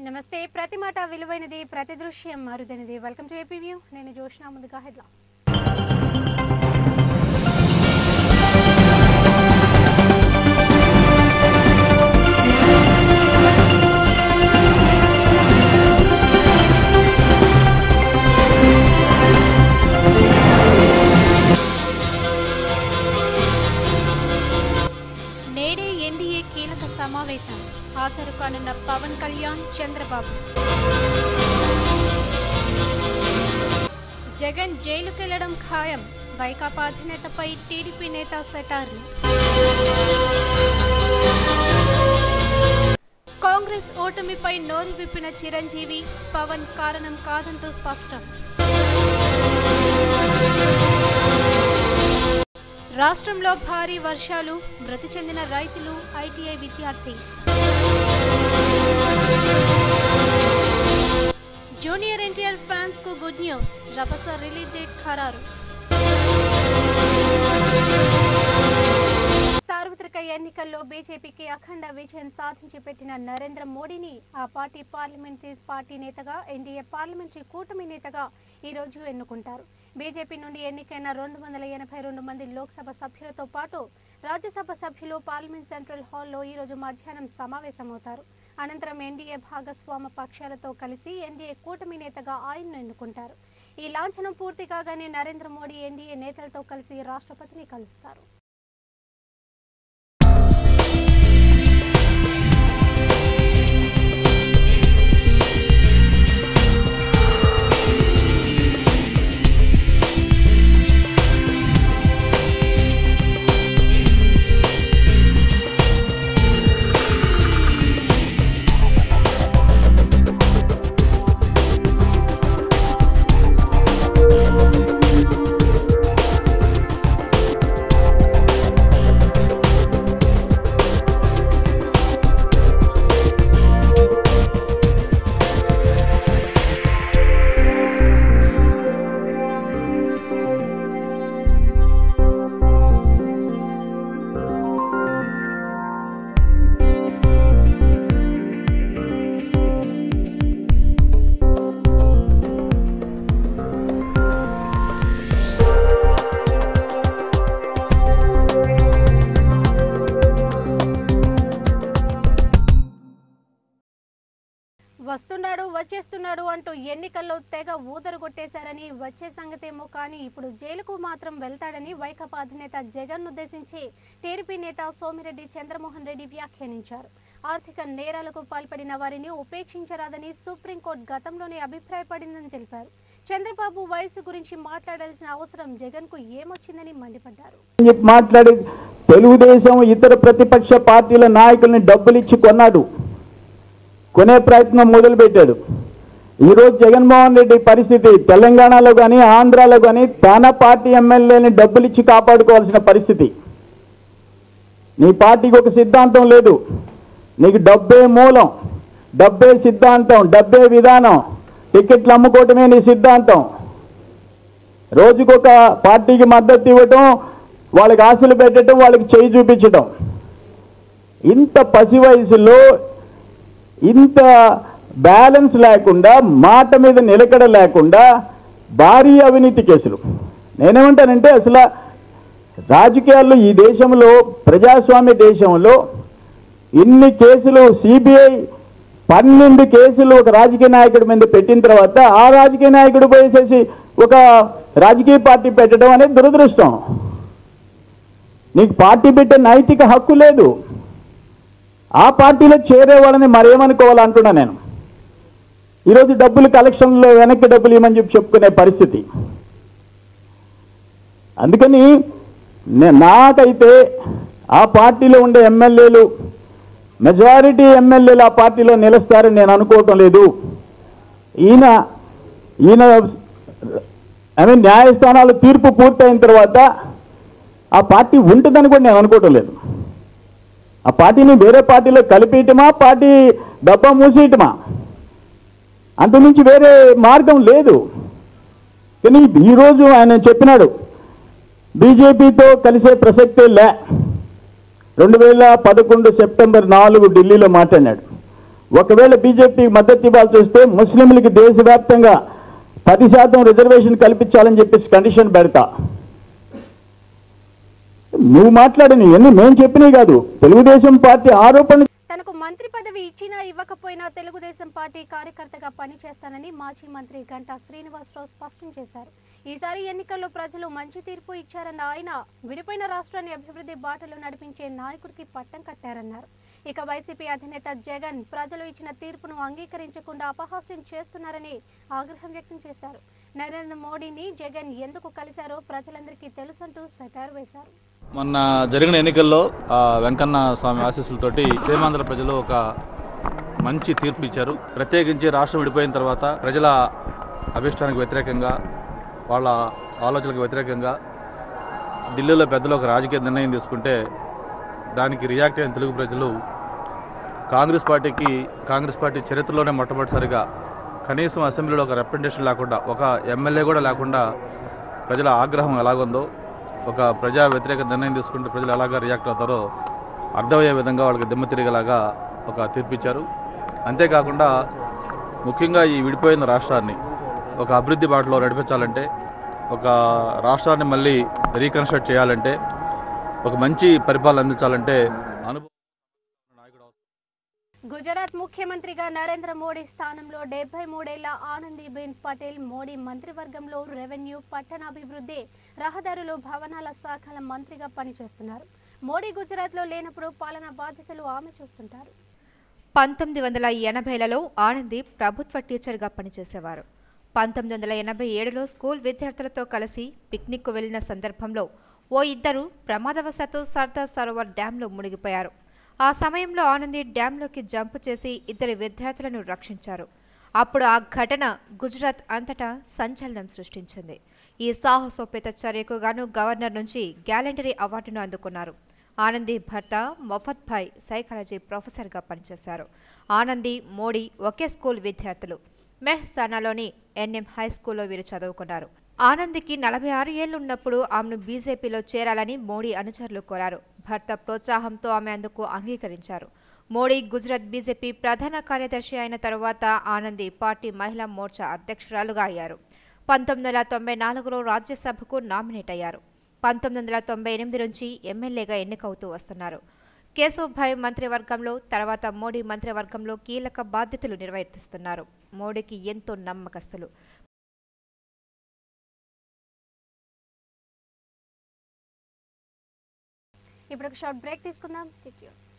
నమస్తే ప్రతి మాట విలువైనది ప్రతి దృశ్యం అరుదైనది వెల్కమ్ టు ఏపీ వ్యూ నేను జోష్నా ముందుగా హెడ్లైన్స్ నేడే ఎన్డీఏ కీలక సమావేశం హాజరు కానున్న పవన్ కళ్యాణ్ చంద్రబాబు జగన్ జైలుకెళ్లడం ఖాయం వైకాపా అధినేతపై టీడీపీ నేత సెటార్లు కాంగ్రెస్ ఓటమిపై నోరు విప్పిన చిరంజీవి పవన్ కారణం కాదంటూ స్పష్టం రాష్ట్రంలో భారీ వర్షాలు మృతి చెందిన రైతులు ఐటీఐ విద్యార్థి జూనియర్ ఎన్టీఆర్ ఫ్యాన్స్ కు good news Rabhasa release date ఖరారు సార్వత్రిక ఎన్నికల్లో బీజేపీకి అఖండ విజయం సాధించి పెట్టిన నరేంద్ర మోడీని ఆ పార్టీ పార్లమెంటరీ పార్టీ నేతగా ఎన్డీఏ పార్లమెంటరీ కూటమి నేతగా ఈ రోజు ఎన్నుకుంటారు బీజేపీ నుండి ఎన్నికైన రెండు వందల ఎనభై రెండు మంది లోక్సభ సభ్యులతో పాటు రాజ్యసభ సభ్యులు పార్లమెంట్ సెంట్రల్ హాల్లో ఈ రోజు మధ్యాహ్నం సమావేశమవుతారు అనంతరం ఎన్డీఏ భాగస్వామ పక్షాలతో కలిసి ఎన్డీఏ కూటమి నేతగా ఆయన్ను ఎన్నుకుంటారు ఈ లాంఛనం పూర్తి కాగానే నరేంద్ర మోడీ ఎన్డీఏ నేతలతో కలిసి రాష్ట్రపతిని కలుస్తారు వస్తున్నాడు వచ్చేస్తున్నాడు అంటూ ఎన్నికల్లో తెగ ఊదరగొట్టేశారని వచ్చే సంగతేమో కానీ ఇప్పుడు జైలుకు మాత్రం వెళ్తాడని వైకాపా అధినేత జగన్ ఉద్దేశించి టీడీపీ నేత సోమిరెడ్డి చంద్రమోహన్ రెడ్డి వ్యాఖ్యానించారు ఆర్థిక నేరాలకు పాల్పడిన వారిని ఉపేక్షించరాదని సుప్రీంకోర్టు గతంలోనే అభిప్రాయపడిందని తెలిపారు చంద్రబాబు వయసు గురించి మాట్లాడాల్సిన అవసరం జగన్ కు ఏమొచ్చిందని మండిపడ్డారు అని చెప్పి మాట్లాడి తెలుగుదేశం ఇతర ప్రతిపక్ష పార్టీల నాయకుల్ని డబ్బులు ఇచ్చి కొన్నాడు కొనే ప్రయత్నం మొదలుపెట్టాడు ఈరోజు జగన్మోహన్ రెడ్డి పరిస్థితి తెలంగాణలో కానీ ఆంధ్రాలో కానీ తన పార్టీ ఎమ్మెల్యేని డబ్బులు ఇచ్చి కాపాడుకోవాల్సిన పరిస్థితి నీ పార్టీకి ఒక సిద్ధాంతం లేదు నీకు డబ్బే మూలం డబ్బే సిద్ధాంతం డబ్బే విధానం టికెట్లు అమ్ముకోవటమే నీ సిద్ధాంతం రోజుకొక పార్టీకి మద్దతు ఇవ్వటం వాళ్ళకి ఆశలు పెట్టడం వాళ్ళకి చేయి చూపించడం ఇంత పసి వయసులో ఇంత బ్యాలెన్స్ లేకుండా మాట మీద నిలకడ లేకుండా భారీ అవినీతి కేసులు నేనేమంటానంటే అసలు రాజకీయాల్లో ఈ దేశంలో ప్రజాస్వామ్య దేశంలో ఇన్ని కేసులు సిబిఐ పన్నెండు కేసులు ఒక రాజకీయ నాయకుడి మీద పెట్టిన తర్వాత ఆ రాజకీయ నాయకుడు పోయేసేసి ఒక రాజకీయ పార్టీ పెట్టడం అనేది దురదృష్టం నీకు పార్టీ పెట్టే నైతిక హక్కు లేదు ఆ పార్టీలో చేరే వాళ్ళని మరేమనుకోవాలంటున్నా నేను ఈరోజు డబ్బులు కలెక్షన్లో వెనక్కి డబ్బులు ఇవ్వమని చెప్పి చెప్పుకునే పరిస్థితి అందుకని నే- నాకైతే ఆ పార్టీలో ఉండే ఎమ్మెల్యేలు మెజారిటీ ఎమ్మెల్యేలు ఆ పార్టీలో నిలుస్తారని నేను అనుకోవటం లేదు ఈయన ఈయన ఐ మీన్ న్యాయస్థానాలు తీర్పు పూర్తయిన తర్వాత ఆ పార్టీ ఉంటుందని కూడా నేను అనుకోవటం లేదు ఆ పార్టీని వేరే పార్టీలో కలిపేయటమా పార్టీ డబ్బా మూసేయటమా అంతకుమించి వేరే మార్గం లేదు కానీ ఈరోజు ఆయన చెప్పినాడు బీజేపీతో కలిసే ప్రసక్తే లే రెండు వేల పదకొండు సెప్టెంబర్ నాలుగు ఢిల్లీలో మాట్లాడినాడు ఒకవేళ బీజేపీకి మద్దతు ఇవ్వాల్సి వస్తే ముస్లింలకి దేశవ్యాప్తంగా పది శాతం రిజర్వేషన్ కల్పించాలని చెప్పేసి కండిషన్ పెడతా నువ్వు మాట్లాడని ఇవన్నీ మేము చెప్పినవి కాదు తెలుగుదేశం పార్టీ ఆరోపణ తనకు మంత్రి పదవి ఇచ్చినా ఇవ్వకపోయినా తెలుగుదేశం పార్టీ కార్యకర్తగా పనిచేస్తానని మాజీ మంత్రి గంటా శ్రీనివాసరావు స్పష్టం చేశారు ఈసారి ఎన్నికల్లో ప్రజలు మంచి తీర్పు ఇచ్చారన్న ఆయన విడిపోయిన రాష్ట్రాన్ని అభివృద్ధి బాటలో నడిపించే నాయకుడికి పట్టం కట్టారన్నారు ఇక వైసీపీ అధినేత జగన్ ప్రజలు ఇచ్చిన తీర్పును అంగీకరించకుండా అపహాస్యం చేస్తున్నారని ఆగ్రహం వ్యక్తం చేశారు నరేంద్ర మోడీని జగన్ ఎందుకు కలిశారో ప్రజలందరికీ తెలుసంటూ సెటార్ వేశారు మొన్న జరిగిన ఎన్నికల్లో ఆ, వెంకన్న స్వామి ఆశీస్సులతోటి సీమాంధ్ర ప్రజలు ఒక మంచి తీర్పు ఇచ్చారు ప్రత్యేకించి రాష్ట్రం విడిపోయిన తర్వాత ప్రజల అభిష్టానికి వ్యతిరేకంగా వాళ్ళ ఆలోచనలకు వ్యతిరేకంగా ఢిల్లీలో పెద్దలు ఒక రాజకీయ నిర్ణయం తీసుకుంటే దానికి రియాక్ట్ అయిన తెలుగు ప్రజలు కాంగ్రెస్ పార్టీకి కాంగ్రెస్ పార్టీ చరిత్రలోనే మొట్టమొదటిసారిగా కనీసం అసెంబ్లీలో ఒక రిప్రజెంటేషన్ లేకుండా ఒక ఎమ్మెల్యే కూడా లేకుండా ప్రజల ఆగ్రహం ఎలాగుందో ఒక ప్రజా వ్యతిరేక నిర్ణయం తీసుకుంటే ప్రజలు ఎలాగా రియాక్ట్ అవుతారో అర్థమయ్యే విధంగా వాళ్ళకి దిమ్మ తిరిగేలాగా ఒక తీర్పు ఇచ్చారు అంతేకాకుండా ముఖ్యంగా ఈ విడిపోయిన రాష్ట్రాన్ని ఒక అభివృద్ధి బాటలో నడిపించాలంటే ఒక రాష్ట్రాన్ని మళ్ళీ రీకన్స్ట్రక్ట్ చేయాలంటే ఒక మంచి పరిపాలన అందించాలంటే అనుభవం నాయకుడు అవసరం. గుజరాత్ ముఖ్యమంత్రిగా నరేంద్ర మోడీ స్థానంలో డెబ్బై మూడేళ్ల ఆనందీబెన్ పటేల్ మోడీ మంత్రివర్గంలో రెవెన్యూ పట్టణాభివృద్ధి రహదారులు భవనాల శాఖల మంత్రిగా పనిచేస్తున్నారు మోడీ గుజరాత్లో లేనప్పుడు పాలనా బాధ్యతలు ఆమె చూస్తుంటారు పంతొమ్మిది వందల ఎనభైలలో ఆనంది ప్రభుత్వ టీచర్గా పనిచేసేవారు పంతొమ్మిది వందల ఎనభై ఏడులో స్కూల్ విద్యార్థులతో కలిసి పిక్నిక్కు వెళ్లిన సందర్భంలో ఓ ఇద్దరు ప్రమాదవశాత్తు సర్దార్ సరోవర్ డ్యాంలో మునిగిపోయారు ఆ సమయంలో ఆనంది డ్యాంలోకి జంపు చేసి ఇద్దరి విద్యార్థులను రక్షించారు అప్పుడు ఆ ఘటన గుజరాత్ అంతటా సంచలనం సృష్టించింది ఈ సాహసోపేత చర్యకు గాను గవర్నర్ నుంచి గ్యాలంటరీ అవార్డును అందుకున్నారు ఆనంది భర్త మొఫత్ భాయ్ సైకాలజీ ప్రొఫెసర్గా పనిచేశారు ఆనంది మోడీ ఒకే స్కూల్ విద్యార్థులు మెహ్సానాలోని ఎన్ఎం హై స్కూల్లో వీరు చదువుకున్నారు ఆనందికి నలభై ఆరు ఏళ్లున్నప్పుడు ఆమెను బీజేపీలో చేరాలని మోడీ అనుచరులు కోరారు భర్త ప్రోత్సాహంతో ఆమె అందుకు అంగీకరించారు మోడీ గుజరాత్ బీజేపీ ప్రధాన కార్యదర్శి అయిన తరువాత ఆనంది పార్టీ మహిళా మోర్చా అధ్యక్షురాలుగా అయ్యారు పంతొమ్మిది వందల తొంభై నాలుగులో రాజ్యసభకు నామినేట్ అయ్యారు పంతొమ్మిది వందల తొంభై ఎనిమిది నుంచి ఎమ్మెల్యేగా ఎన్నికవుతూ వస్తున్నారు కేశవ్భాయ్ మంత్రివర్గంలో తర్వాత మోడీ మంత్రివర్గంలో కీలక బాధ్యతలు నిర్వర్తిస్తున్నారు మోడీకి ఎంతో నమ్మకస్తులు ఇప్పుడు ఒక షార్ట్ బ్రేక్ తీసుకుందాం స్టిట్యూట్